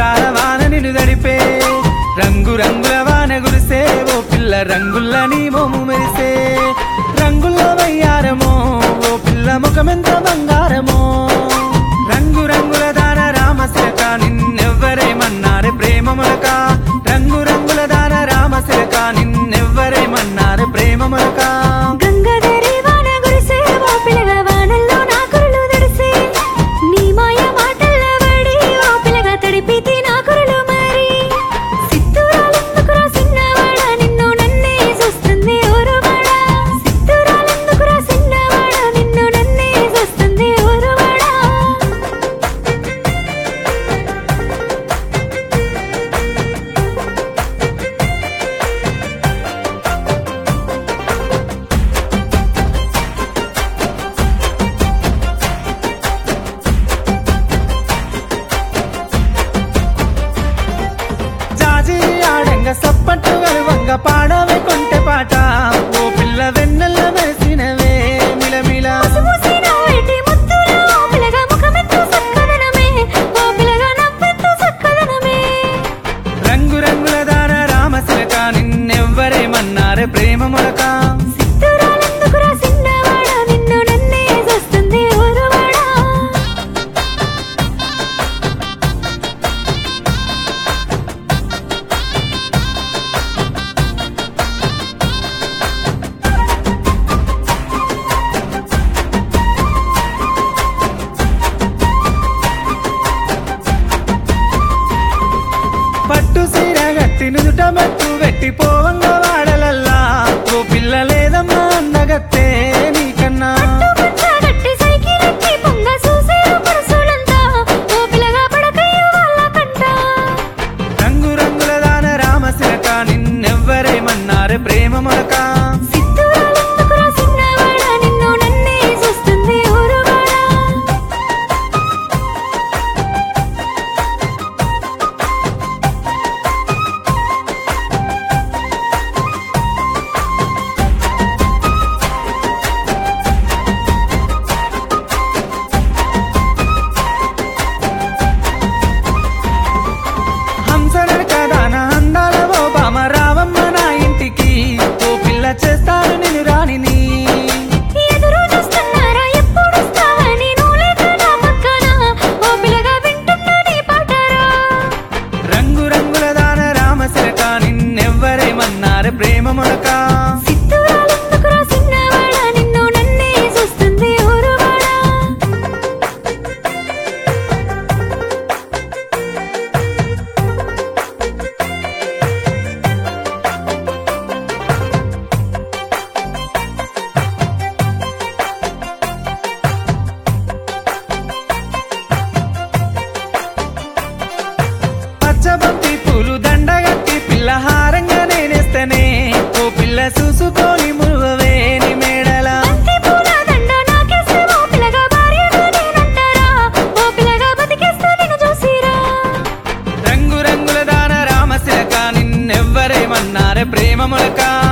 అందాల వాన నిన్ను దడిపే రంగు రంగుల వాన గురిసే ఓ పిల్ల రంగుల నీ మోము మెరిసే రంగుల వయ్యారమో ఓ పిల్ల ముఖమెంత బంగారమో రంగు రంగుల దాన రామశిలక నిన్నెవ్వరేమన్నారే ప్రేమ మొలక రంగు రంగుల దాన రామశిలక నిన్నెవ్వరేమన్నారే ప్రేమ మొలక గంగాధరి వాన గురిసే ఓ పిల్లగా వానల్లో నా కురులు తడిసే నీ మాయ మాటల్లో పడి ఓ పిల్లగా తడిపితే నా కురులు మరి సిత్తురాలెందుకురా సిన్నవాడా నిన్ను నన్నే చూస్తుంది ఊరువాడా సిత్తురాలెందుకురా సిన్నవాడా నిన్ను నన్నే చూస్తుంది ఊరువాడా జాజి ఆడంగ సప్పట్టు గలువంగ పాడవే కొంటె పాట ఓ పిల్ల వెన్నెల్ల మెరిసినవే మిలమిల ముసిముసిన వేటి ముద్దులో ఓ పిల్లగా ముఖమెత్తు సక్కదనమే ఓ పిల్లగా నవ్వెత్తు సక్కదనమే రంగు రంగుల దాన రామశిలక నిన్నెవ్వరేమన్నారే ప్రేమ మొలక సిత్తురాలెందుకురా సిన్నవాడా నిన్ను నన్నే చూస్తుంది ఊరువాడా పట్టు సీర గట్టి నుదుట మట్టు వెట్టి పోవంగ వాడలల్లా ఓ పిల్ల లేదమ్మా అందగత్తే నీకన్నా పంచగట్టి సైకిలెక్కి పొంగ చూసేరు పురుషులంతా ఓ పిల్లగా పడకయ్య వాళ్ళ కంట రంగు రంగుల దాన రామశిలక నిన్నెవ్వరేమన్నారే ప్రేమ మొలక సిత్తురాలెందుకురా సిన్నవాడా నిన్ను నన్నే చూస్తుంది ఊరువాడా హంసనడక దాన అందాల ఓ బామ రావమ్మ నా ఇంటికి ఓ పిల్ల చేస్తారు నేను రాణిని ఎదురు చూస్తున్నారా ఎప్పుడు వస్తావని నువ్వు లేక నా పక్కన ఓ పిల్లగా వింటున్నా నీ పాటరా రంగు రంగుల దాన రామశిలక నిన్నెవ్వరేమన్నారే ప్రేమ మొలక సిత్తురాలెందుకురా సిన్నవాడా నిన్ను నన్నే చూస్తుంది ఊరువాడా పచ్చబంతి పూలు దండగట్టి పిల్ల హారంగా నేనేస్తేనే ఓ పిల్ల చూసుకొని మురువవే నీ మేడల బంతి పూల దండ నాకేస్తే ఓ పిల్లగా భార్యగా నేనంటారా ఓ పిల్లగా బతికేస్తా నిన్ను చూసిరా రంగు రంగుల దాన రామశిలక నిన్నెవ్వరేమన్నారే ప్రేమ మొలక